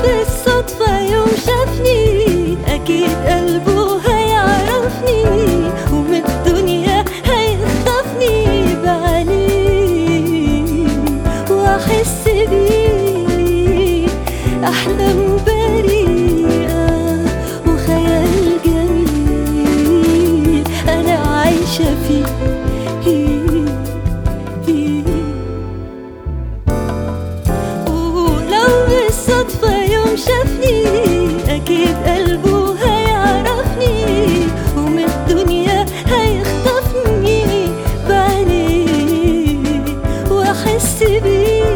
بالصدفة يوم شافني أكيد قلبه هيعرفني ومن الدنيا هيخطفني بعينيه وأحس بيه أحلام بريئة وخيال جميل أنا عايشة فيه ولو بالصدفة يوم شافني أكيد قلبه هيعرفني ومن الدنيا هيخطفني بعينيه وأحس بيه